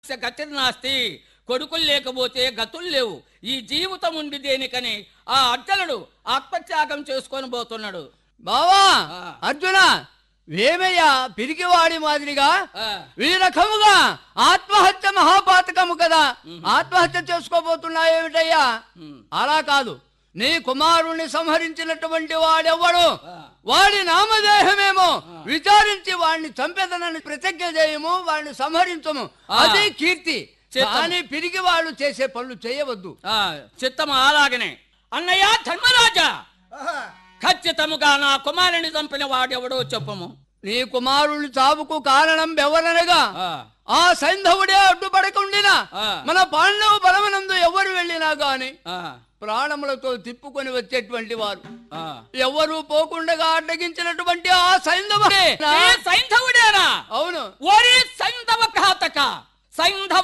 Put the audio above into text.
గతి నాస్తి కొడుకులు లేకపోతే గతులు లేవు ఈ జీవితం ఉండి దేనికని ఆ అర్జునుడు ఆత్మత్యాగం చేసుకొని పోతున్నాడు బావా ఆ. అర్జున వేమయ్య పిరికివాడి మాదిరిగా ఆ, ఈ రకముగా ఆత్మహత్య మహాపాతకము కదా ఆత్మహత్య చేసుకోబోతున్నాయేమిటయ్యా ఉమ్, అలా కాదు నీ కుమారుణ్ణి సంహరించినటువంటి వాడెవ్వడు ఆ. వాడి నామదేహమేమో విచారించి వాడిని చంపెదనని ప్రతిజ్ఞ చేయము వాడిని సంహరించము ఆ. అది కీర్తి చిత్తము. కానీ పిరిగి వాళ్ళు చేసే పనులు చేయవద్దు ఆ, చిత్తము అలాగనే అన్నయ్య ధర్మరాజా ఖచ్చితముగా నా కుమారుని చంపిన వాడెవడో చెప్పము నీ కుమారుని చావుకు కారణం ఎవరనగా ఆ, ఆ సైంధవుడే అడ్డుపడకుండినా ఆ. మన పాండవ బలమనందు ఎవరు వెళ్ళినా గాని ఆ, ప్రాణములతో తిప్పుకొని వచ్చేటువంటి వారు ఆ. ఎవరు పోకుండా అడ్డగించినటువంటి ఆ సైంధవుడే ఏ సైంధవుడేనా అవును ఓరి సైంధవ ఘాతక సైంధవ